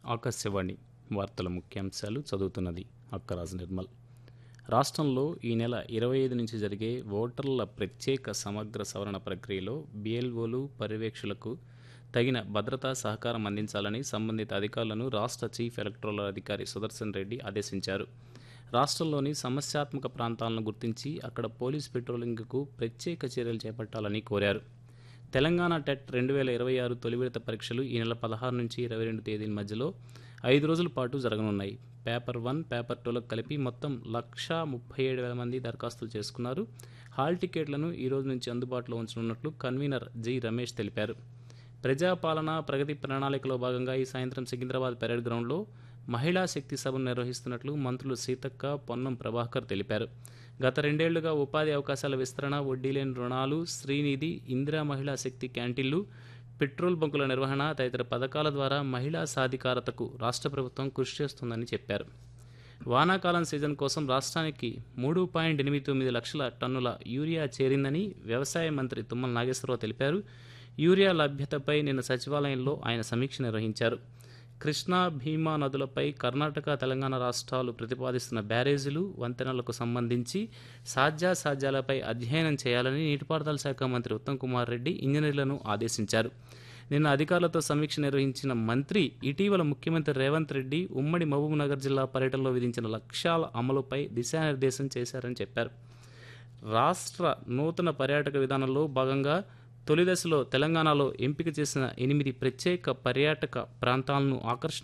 ఆకాశవాణి వార్తల ముఖ్యాంశాలు చదువుతున్నది అక్కరాజు నిర్మల్ రాష్ట్రంలో ఈ నెల ఇరవై ఐదు నుంచి జరిగే ఓటర్ల ప్రత్యేక సమగ్ర సవరణ ప్రక్రియలో బిఎల్ఓలు పర్యవేక్షకులకు తగిన భద్రతా సహకారం అందించాలని సంబంధిత అధికారులను రాష్ట్ర చీఫ్ ఎలక్టోరల్ అధికారి సుదర్శన్ రెడ్డి ఆదేశించారు రాష్ట్రంలోని సమస్యాత్మక ప్రాంతాలను గుర్తించి అక్కడ పోలీస్ పెట్రోలింగ్కు ప్రత్యేక చర్యలు చేపట్టాలని కోరారు తెలంగాణ టెట్ రెండు వేల ఇరవై ఆరు తొలి విడత పరీక్షలు ఈ నెల పదహారు నుంచి ఇరవై రెండు తేదీల మధ్యలో ఐదు రోజుల పాటు జరగనున్నాయి పేపర్ వన్ పేపర్ టూలకు కలిపి మొత్తం లక్ష ముప్పై ఏడు వేల మంది దరఖాస్తులు చేసుకున్నారు హాల్ టికెట్లను ఈ రోజు నుంచి అందుబాటులో ఉంచనున్నట్లు కన్వీనర్ జి రమేష్ తెలిపారు ప్రజాపాలన ప్రగతి ప్రణాళికలో భాగంగా ఈ సాయంత్రం సికింద్రాబాద్ పెరేడ్ గ్రౌండ్లో మహిళా శక్తి సభను నిర్వహిస్తున్నట్లు మంత్రులు సీతక్క పొన్నం ప్రభాకర్ తెలిపారు గత రెండేళ్లుగా ఉపాధి అవకాశాల విస్తరణ వడ్డీ లేని రుణాలు శ్రీనిధి ఇందిరా మహిళా శక్తి క్యాంటీన్లు పెట్రోల్ బంకుల నిర్వహణ తదితర పథకాల ద్వారా మహిళా సాధికారతకు రాష్ట్ర ప్రభుత్వం కృషి చేస్తుందని చెప్పారు వానాకాలం సీజన్ కోసం రాష్ట్రానికి మూడు పాయింట్ ఎనిమిది తొమ్మిది లక్షల టన్నుల యూరియా చేరిందని వ్యవసాయ మంత్రి తుమ్మల నాగేశ్వరరావు తెలిపారు యూరియా లభ్యతపై నిన్న సచివాలయంలో ఆయన సమీక్ష నిర్వహించారు కృష్ణా భీమా నదులపై కర్ణాటక తెలంగాణ రాష్ట్రాలు ప్రతిపాదిస్తున్న బ్యారేజీలు వంతెనలకు సంబంధించి సాధ్యాసాధ్యాలపై అధ్యయనం చేయాలని నీటిపారుదల శాఖ మంత్రి ఉత్తమ్ కుమార్ రెడ్డి ఇంజనీర్లను ఆదేశించారు నిన్న అధికారులతో సమీక్ష నిర్వహించిన మంత్రి ఇటీవల ముఖ్యమంత్రి రేవంత్ రెడ్డి ఉమ్మడి మహబూబ్నగర్ జిల్లా పర్యటనలో విధించిన లక్ష్యాల అమలుపై దిశానిర్దేశం చేశారని చెప్పారు రాష్ట్ర నూతన పర్యాటక విధానంలో భాగంగా తొలి దశలో తెలంగాణలో ఎంపిక చేసిన ఎనిమిది ప్రత్యేక పర్యాటక ప్రాంతాలను ఆకర్షణ